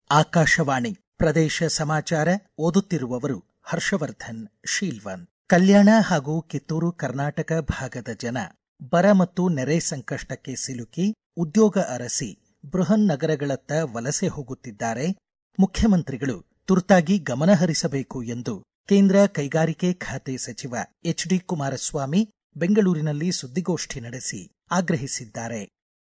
ಆಕಾಶವಾಣಿ ಪ್ರದೇಶ ಸಮಾಚಾರ ಓದುತ್ತಿರುವವರು ಹರ್ಷವರ್ಧನ್ ಶೀಲ್ವಂತ್ ಕಲ್ಯಾಣ ಹಾಗೂ ಕಿತ್ತೂರು ಕರ್ನಾಟಕ ಭಾಗದ ಜನ ಬರ ಮತ್ತು ನೆರೆ ಸಂಕಷ್ಟಕ್ಕೆ ಸಿಲುಕಿ ಉದ್ಯೋಗ ಅರಸಿ ಬೃಹನ್ ನಗರಗಳತ್ತ ವಲಸೆ ಹೋಗುತ್ತಿದ್ದಾರೆ ಮುಖ್ಯಮಂತ್ರಿಗಳು ತುರ್ತಾಗಿ ಗಮನಹರಿಸಬೇಕು ಎಂದು ಕೇಂದ್ರ ಕೈಗಾರಿಕೆ ಖಾತೆ ಸಚಿವ ಎಚ್ ಡಿ ಕುಮಾರಸ್ವಾಮಿ ಬೆಂಗಳೂರಿನಲ್ಲಿ ಸುದ್ದಿಗೋಷ್ಠಿ ನಡೆಸಿ ಆಗ್ರಹಿಸಿದ್ದಾರೆ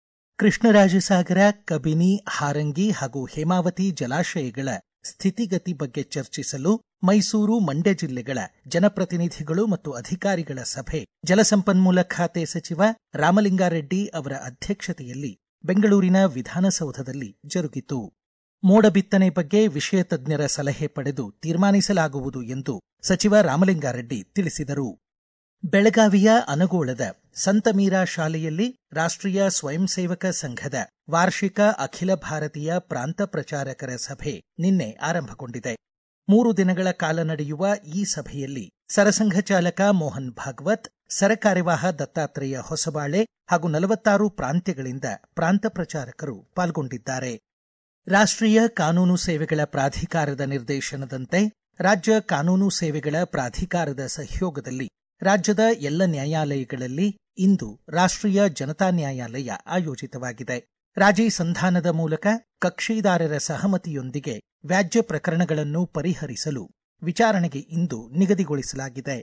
ಕೃಷ್ಣರಾಜಸಾಗರ ಕಬಿನಿ ಹಾರಂಗಿ ಹಾಗೂ ಹೇಮಾವತಿ ಜಲಾಶಯಗಳ ಸ್ಥಿತಿಗತಿ ಬಗ್ಗೆ ಚರ್ಚಿಸಲು ಮೈಸೂರು ಮಂಡ್ಯ ಜಿಲ್ಲೆಗಳ ಜನಪ್ರತಿನಿಧಿಗಳು ಮತ್ತು ಅಧಿಕಾರಿಗಳ ಸಭೆ ಜಲಸಂಪನ್ಮೂಲ ಖಾತೆ ಸಚಿವ ರಾಮಲಿಂಗಾರೆಡ್ಡಿ ಅವರ ಅಧ್ಯಕ್ಷತೆಯಲ್ಲಿ ಬೆಂಗಳೂರಿನ ವಿಧಾನಸೌಧದಲ್ಲಿ ಜರುಗಿತು ಮೋಡ ಬಿತ್ತನೆ ಬಗ್ಗೆ ವಿಷಯ ತಜ್ಞರ ಸಲಹೆ ಪಡೆದು ತೀರ್ಮಾನಿಸಲಾಗುವುದು ಎಂದು ಸಚಿವ ರಾಮಲಿಂಗಾರೆಡ್ಡಿ ತಿಳಿಸಿದರು ಬೆಳಗಾವಿಯ ಅನಗೋಳದ ಸಂತ ಮೀರಾ ಶಾಲೆಯಲ್ಲಿ ರಾಷ್ಟ್ರೀಯ ಸ್ವಯಂ ಸೇವಕ ಸಂಘದ ವಾರ್ಷಿಕ ಅಖಿಲ ಭಾರತೀಯ ಪ್ರಾಂತ ಪ್ರಚಾರಕರ ಸಭೆ ನಿನ್ನೆ ಆರಂಭಗೊಂಡಿದೆ ಮೂರು ದಿನಗಳ ಕಾಲ ನಡೆಯುವ ಈ ಸಭೆಯಲ್ಲಿ ಸರಸಂಘ ಚಾಲಕ ಮೋಹನ್ ಭಾಗವತ್ ಸರಕಾರ್ಯವಾಹ ದತ್ತಾತ್ರೇಯ ಹೊಸಬಾಳೆ ಹಾಗೂ ನಲವತ್ತಾರು ಪ್ರಾಂತ್ಯಗಳಿಂದ ಪ್ರಾಂತ ಪ್ರಚಾರಕರು ಪಾಲ್ಗೊಂಡಿದ್ದಾರೆ ರಾಷ್ಟ್ರೀಯ ಕಾನೂನು ಸೇವೆಗಳ ಪ್ರಾಧಿಕಾರದ ನಿರ್ದೇಶನದಂತೆ ರಾಜ್ಯ ಕಾನೂನು ಸೇವೆಗಳ ಪ್ರಾಧಿಕಾರದ ಸಹಯೋಗದಲ್ಲಿ ರಾಜ್ಯದ ಎಲ್ಲ ನ್ಯಾಯಾಲಯಗಳಲ್ಲಿ ಇಂದು ರಾಷ್ಟ್ರೀಯ ಜನತಾ ನ್ಯಾಯಾಲಯ ಆಯೋಜಿತವಾಗಿದೆ ರಾಜಿ ಸಂಧಾನದ ಮೂಲಕ ಕಕ್ಷಿದಾರರ ಸಹಮತಿಯೊಂದಿಗೆ ವ್ಯಾಜ್ಯ ಪ್ರಕರಣಗಳನ್ನು ಪರಿಹರಿಸಲು ವಿಚಾರಣೆಗೆ ಇಂದು ನಿಗದಿಗೊಳಿಸಲಾಗಿದೆ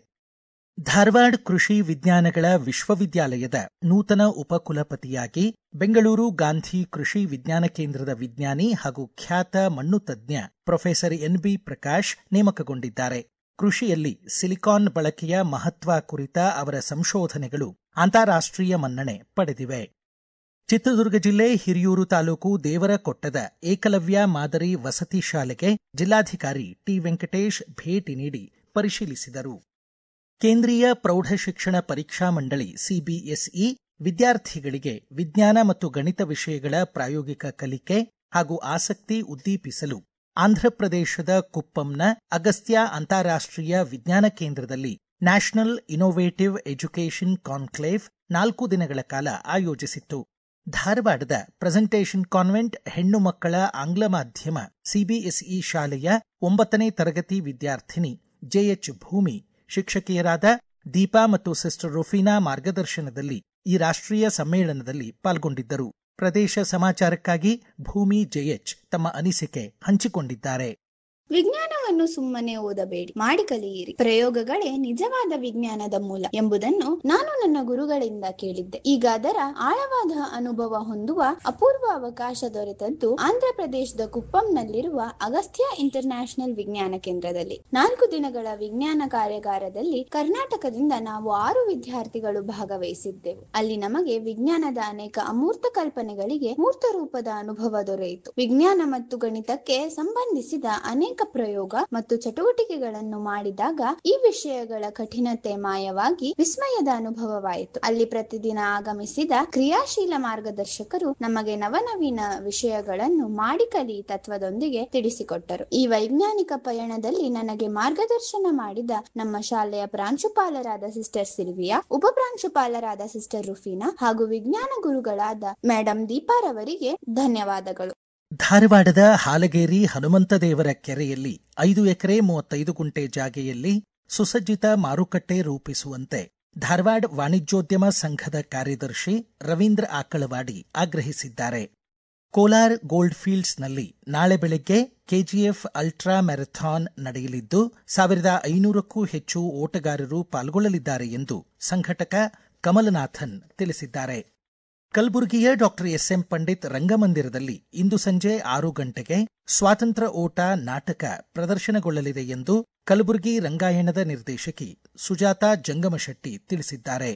ಧಾರವಾಡ ಕೃಷಿ ವಿಜ್ಞಾನಗಳ ವಿಶ್ವವಿದ್ಯಾಲಯದ ನೂತನ ಉಪಕುಲಪತಿಯಾಗಿ ಬೆಂಗಳೂರು ಗಾಂಧಿ ಕೃಷಿ ವಿಜ್ಞಾನ ಕೇಂದ್ರದ ವಿಜ್ಞಾನಿ ಹಾಗೂ ಖ್ಯಾತ ಮಣ್ಣು ತಜ್ಞ ಪ್ರೊಫೆಸರ್ ಎನ್ಬಿ ಪ್ರಕಾಶ್ ನೇಮಕಗೊಂಡಿದ್ದಾರೆ ಕೃಷಿಯಲ್ಲಿ ಸಿಲಿಕಾನ್ ಬಳಕೆಯ ಮಹತ್ವ ಕುರಿತ ಅವರ ಸಂಶೋಧನೆಗಳು ಅಂತಾರಾಷ್ಟ್ರೀಯ ಮನ್ನಣೆ ಪಡೆದಿವೆ ಚಿತ್ರದುರ್ಗ ಜಿಲ್ಲೆ ಹಿರಿಯೂರು ತಾಲೂಕು ದೇವರಕೊಟ್ಟದ ಏಕಲವ್ಯ ಮಾದರಿ ವಸತಿ ಶಾಲೆಗೆ ಜಿಲ್ಲಾಧಿಕಾರಿ ಟಿ ವೆಂಕಟೇಶ್ ಭೇಟಿ ನೀಡಿ ಪರಿಶೀಲಿಸಿದರು ಕೇಂದ್ರೀಯ ಪ್ರೌಢಶಿಕ್ಷಣ ಪರೀಕ್ಷಾ ಮಂಡಳಿ ಸಿಬಿಎಸ್ಇ ವಿದ್ಯಾರ್ಥಿಗಳಿಗೆ ವಿಜ್ಞಾನ ಮತ್ತು ಗಣಿತ ವಿಷಯಗಳ ಪ್ರಾಯೋಗಿಕ ಕಲಿಕೆ ಹಾಗೂ ಆಸಕ್ತಿ ಉದ್ದೀಪಿಸಲು ಆಂಧ್ರಪ್ರದೇಶದ ಕುಪ್ಪಂನ ಅಗಸ್ತ್ಯ ಅಂತಾರಾಷ್ಟ್ರೀಯ ವಿಜ್ಞಾನ ಕೇಂದ್ರದಲ್ಲಿ ನ್ಯಾಷನಲ್ ಇನೋವೇಟಿವ್ ಎಜುಕೇಷನ್ ಕಾನ್ಕ್ಲೇವ್ ನಾಲ್ಕು ದಿನಗಳ ಕಾಲ ಆಯೋಜಿಸಿತ್ತು ಧಾರವಾಡದ ಪ್ರೆಸೆಂಟೇಷನ್ ಕಾನ್ವೆಂಟ್ ಹೆಣ್ಣು ಮಕ್ಕಳ ಆಂಗ್ಲ ಮಾಧ್ಯಮ ಸಿಬಿಎಸ್ಇ ಶಾಲೆಯ ಒಂಬತ್ತನೇ ತರಗತಿ ವಿದ್ಯಾರ್ಥಿನಿ ಜೆಎಚ್ ಭೂಮಿ ಶಿಕ್ಷಕಿಯರಾದ ದೀಪಾ ಮತ್ತು ಸಿಸ್ಟರ್ ರುಫೀನಾ ಮಾರ್ಗದರ್ಶನದಲ್ಲಿ ಈ ರಾಷ್ಟ್ರೀಯ ಸಮ್ಮೇಳನದಲ್ಲಿ ಪಾಲ್ಗೊಂಡಿದ್ದರು ಪ್ರದೇಶ ಸಮಾಚಾರಕ್ಕಾಗಿ ಭೂಮಿ ಜೆಎಚ್ ತಮ್ಮ ಅನಿಸಿಕೆ ಹಂಚಿಕೊಂಡಿದ್ದಾರೆ ವಿಜ್ಞಾನವನ್ನು ಸುಮ್ಮನೆ ಓದಬೇಡಿ ಮಾಡಿ ಕಲಿಯಿರಿ ಪ್ರಯೋಗಗಳೇ ನಿಜವಾದ ವಿಜ್ಞಾನದ ಮೂಲ ಎಂಬುದನ್ನು ನಾನು ನನ್ನ ಗುರುಗಳಿಂದ ಕೇಳಿದ್ದೆ ಈಗ ಅದರ ಆಳವಾದ ಅನುಭವ ಹೊಂದುವ ಅಪೂರ್ವ ಅವಕಾಶ ದೊರೆತದ್ದು ಆಂಧ್ರ ಪ್ರದೇಶದ ಕುಪ್ಪಂನಲ್ಲಿರುವ ಅಗಸ್ತ್ಯ ಇಂಟರ್ ನ್ಯಾಷನಲ್ ವಿಜ್ಞಾನ ಕೇಂದ್ರದಲ್ಲಿ ನಾಲ್ಕು ದಿನಗಳ ವಿಜ್ಞಾನ ಕಾರ್ಯಾಗಾರದಲ್ಲಿ ಕರ್ನಾಟಕದಿಂದ ನಾವು ಆರು ವಿದ್ಯಾರ್ಥಿಗಳು ಭಾಗವಹಿಸಿದ್ದೆವು ಅಲ್ಲಿ ನಮಗೆ ವಿಜ್ಞಾನದ ಅನೇಕ ಅಮೂರ್ತ ಕಲ್ಪನೆಗಳಿಗೆ ಮೂರ್ತ ರೂಪದ ಅನುಭವ ದೊರೆಯಿತು ವಿಜ್ಞಾನ ಮತ್ತು ಗಣಿತಕ್ಕೆ ಸಂಬಂಧಿಸಿದ ಅನೇಕ ಪ್ರಯೋಗ ಮತ್ತು ಚಟುವಟಿಕೆಗಳನ್ನು ಮಾಡಿದಾಗ ಈ ವಿಷಯಗಳ ಕಠಿಣತೆ ಮಾಯವಾಗಿ ವಿಸ್ಮಯದ ಅನುಭವವಾಯಿತು ಅಲ್ಲಿ ಪ್ರತಿದಿನ ಆಗಮಿಸಿದ ಕ್ರಿಯಾಶೀಲ ಮಾರ್ಗದರ್ಶಕರು ನಮಗೆ ನವನವೀನ ವಿಷಯಗಳನ್ನು ಮಾಡಿ ಕಲಿ ತತ್ವದೊಂದಿಗೆ ತಿಳಿಸಿಕೊಟ್ಟರು ಈ ವೈಜ್ಞಾನಿಕ ಪಯಣದಲ್ಲಿ ನನಗೆ ಮಾರ್ಗದರ್ಶನ ಮಾಡಿದ ನಮ್ಮ ಶಾಲೆಯ ಪ್ರಾಂಶುಪಾಲರಾದ ಸಿಸ್ಟರ್ ಸಿಲ್ವಿಯಾ ಉಪ ಪ್ರಾಂಶುಪಾಲರಾದ ಸಿಸ್ಟರ್ ರುಫೀನಾ ಹಾಗೂ ವಿಜ್ಞಾನ ಗುರುಗಳಾದ ಮೇಡಂ ದೀಪಾರವರಿಗೆ ಧನ್ಯವಾದಗಳು ಧಾರವಾಡದ ಹಾಲಗೇರಿ ಹನುಮಂತದೇವರ ಕೆರೆಯಲ್ಲಿ ಐದು ಎಕರೆ ಮೂವತ್ತೈದು ಗುಂಟೆ ಜಾಗೆಯಲ್ಲಿ ಸುಸಜ್ಜಿತ ಮಾರುಕಟ್ಟೆ ರೂಪಿಸುವಂತೆ ಧಾರವಾಡ ವಾಣಿಜ್ಯೋದ್ಯಮ ಸಂಘದ ಕಾರ್ಯದರ್ಶಿ ರವೀಂದ್ರ ಆಕಳವಾಡಿ ಆಗ್ರಹಿಸಿದ್ದಾರೆ ಕೋಲಾರ್ ಗೋಲ್ಡ್ ಫೀಲ್ಡ್ಸ್ನಲ್ಲಿ ನಾಳೆ ಬೆಳಗ್ಗೆ ಕೆಜಿಎಫ್ ಅಲ್ಟ್ರಾ ಮ್ಯಾರಥಾನ್ ನಡೆಯಲಿದ್ದು ಸಾವಿರದ ಐನೂರಕ್ಕೂ ಹೆಚ್ಚು ಓಟಗಾರರು ಪಾಲ್ಗೊಳ್ಳಲಿದ್ದಾರೆ ಎಂದು ಸಂಘಟಕ ಕಮಲನಾಥನ್ ತಿಳಿಸಿದ್ದಾರೆ ಕಲಬುರಗಿಯ ಡಾಕ್ಟರ್ ಎಸ್ಎಂ ಪಂಡಿತ್ ರಂಗಮಂದಿರದಲ್ಲಿ ಇಂದು ಸಂಜೆ ಆರು ಗಂಟೆಗೆ ಸ್ವಾತಂತ್ರ್ಯ ಓಟ ನಾಟಕ ಪ್ರದರ್ಶನಗೊಳ್ಳಲಿದೆ ಎಂದು ಕಲಬುರಗಿ ರಂಗಾಯಣದ ನಿರ್ದೇಶಕಿ ಸುಜಾತಾ ಜಂಗಮಶೆಟ್ಟಿ ತಿಳಿಸಿದ್ದಾರೆ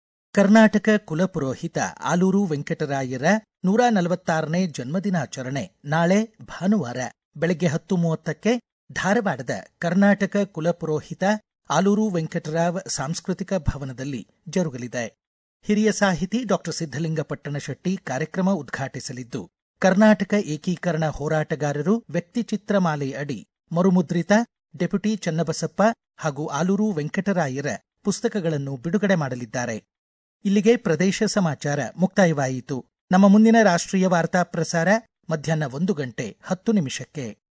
ಕರ್ನಾಟಕ ಕುಲಪುರೋಹಿತ ಆಲೂರು ವೆಂಕಟರಾಯರ ನೂರ ನಲವತ್ತಾರನೇ ಜನ್ಮದಿನಾಚರಣೆ ನಾಳೆ ಭಾನುವಾರ ಬೆಳಗ್ಗೆ ಹತ್ತು ಮೂವತ್ತಕ್ಕೆ ಧಾರವಾಡದ ಕರ್ನಾಟಕ ಕುಲಪುರೋಹಿತ ಆಲೂರು ವೆಂಕಟರಾವ್ ಸಾಂಸ್ಕೃತಿಕ ಭವನದಲ್ಲಿ ಜರುಗಲಿದೆ ಹಿರಿಯ ಸಾಹಿತಿ ಡಾಕ್ಟರ್ ಸಿದ್ದಲಿಂಗ ಪಟ್ಟಣಶೆಟ್ಟಿ ಕಾರ್ಯಕ್ರಮ ಉದ್ಘಾಟಿಸಲಿದ್ದು ಕರ್ನಾಟಕ ಏಕೀಕರಣ ಹೋರಾಟಗಾರರು ವ್ಯಕ್ತಿಚಿತ್ರ ಮಾಲೆ ಅಡಿ ಮರುಮುದ್ರಿತ ಡೆಪ್ಯುಟಿ ಚನ್ನಬಸಪ್ಪ ಹಾಗೂ ಆಲೂರು ವೆಂಕಟರಾಯರ ಪುಸ್ತಕಗಳನ್ನು ಬಿಡುಗಡೆ ಮಾಡಲಿದ್ದಾರೆ ಇಲ್ಲಿಗೆ ಪ್ರದೇಶ ಸಮಾಚಾರ ಮುಕ್ತಾಯವಾಯಿತು ನಮ್ಮ ಮುಂದಿನ ರಾಷ್ಟ್ರೀಯ ವಾರ್ತಾ ಪ್ರಸಾರ ಮಧ್ಯಾಹ್ನ ಒಂದು ಗಂಟೆ ಹತ್ತು ನಿಮಿಷಕ್ಕೆ